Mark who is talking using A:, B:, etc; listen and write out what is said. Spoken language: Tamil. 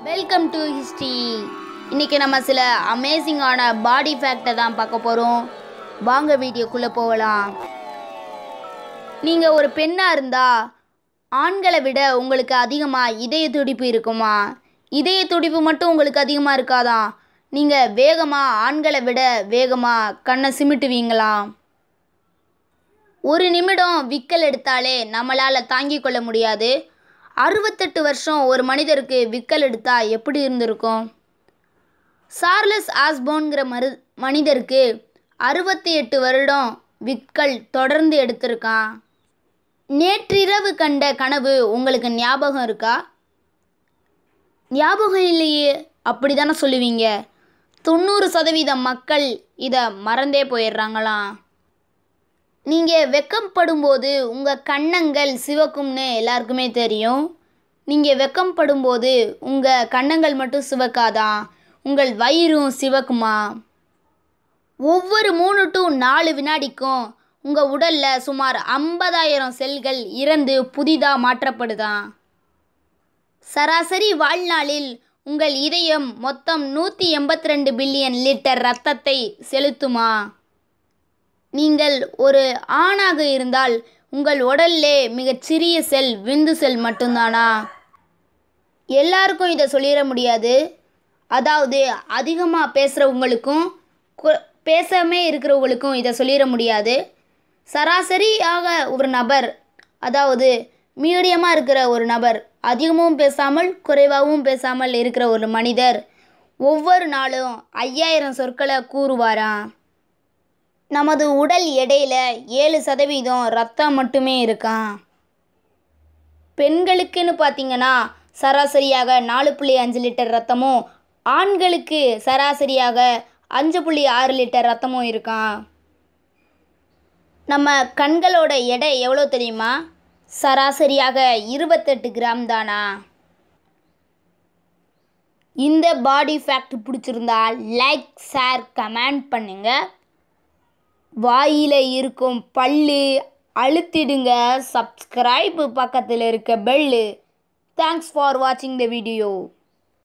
A: வெல்கம் டு ஹிஸ்ட்ரி இன்னைக்கு நம்ம சில அமேசிங்கான பாடி ஃபேக்டை தான் பார்க்க போகிறோம் வாங்க வீடியோக்குள்ளே போகலாம் நீங்கள் ஒரு பெண்ணாக இருந்தால் ஆண்களை விட உங்களுக்கு அதிகமாக இதய துடிப்பு இருக்குமா இதய துடிப்பு மட்டும் உங்களுக்கு அதிகமாக இருக்காதா நீங்கள் வேகமாக ஆண்களை விட வேகமாக கண்ணை சிமிட்டுவீங்களாம் ஒரு நிமிடம் விக்கல் எடுத்தாலே நம்மளால் தாங்கிக் கொள்ள முடியாது அறுபத்தெட்டு வருஷம் ஒரு மனிதருக்கு விக்கல் எடுத்தா எப்படி இருந்திருக்கும் சார்லஸ் ஆஸ்போன்கிற மரு மனிதருக்கு அறுபத்தி எட்டு வருடம் விக்கல் தொடர்ந்து எடுத்திருக்கான் நேற்றிரவு கண்ட கனவு உங்களுக்கு ஞாபகம் இருக்கா ஞாபகம் இல்லையே அப்படி தானே சொல்லுவீங்க தொண்ணூறு சதவீதம் மக்கள் இதை மறந்தே போயிடுறாங்களாம் நீங்கள் வெக்கப்படும்போது உங்கள் கன்னங்கள் சிவக்கும்னு எல்லாருக்குமே தெரியும் நீங்கள் வெக்கப்படும்போது உங்கள் கன்னங்கள் மட்டும் சிவக்காதான் உங்கள் வயிறும் சிவக்குமா ஒவ்வொரு மூணு டு நாலு வினாடிக்கும் உங்கள் உடலில் சுமார் ஐம்பதாயிரம் செல்கள் இறந்து புதிதாக மாற்றப்படுதாம் சராசரி வாழ்நாளில் உங்கள் இதயம் மொத்தம் நூற்றி எண்பத்தி ரெண்டு பில்லியன் லிட்டர் ரத்தத்தை செலுத்துமா நீங்கள் ஒரு ஆணாக இருந்தால் உங்கள் உடல்லே மிகச்சிறிய செல் விந்து செல் மட்டும்தானா எல்லாருக்கும் இதை சொல்லிட முடியாது அதாவது அதிகமாக பேசுகிறவங்களுக்கும் பேசாமே இருக்கிறவங்களுக்கும் இதை சொல்லிட முடியாது சராசரியாக ஒரு நபர் அதாவது மீடியமாக இருக்கிற ஒரு நபர் அதிகமும் பேசாமல் குறைவாகவும் பேசாமல் இருக்கிற ஒரு மனிதர் ஒவ்வொரு நாளும் ஐயாயிரம் சொற்களை கூறுவாராம் நமது உடல் எடையில ஏழு சதவீதம் ரத்தம் மட்டுமே இருக்கான் பெண்களுக்குன்னு பார்த்தீங்கன்னா சராசரியாக நாலு புள்ளி அஞ்சு லிட்டர் ரத்தமும் ஆண்களுக்கு சராசரியாக அஞ்சு புள்ளி ஆறு லிட்டர் ரத்தமும் இருக்கான் நம்ம கண்களோட எடை எவ்வளோ தெரியுமா சராசரியாக இருபத்தெட்டு கிராம் தானா இந்த பாடி ஃபேக்ட் பிடிச்சிருந்தா லைக் ஷேர் கமெண்ட் பண்ணுங்கள் வாயில் இருக்கும் பல்லு அழுத்திடுங்க சப்ஸ்கிரைப் பக்கத்தில் இருக்க பெல்லு தேங்க்ஸ் ஃபார் வாட்சிங் த வீடியோ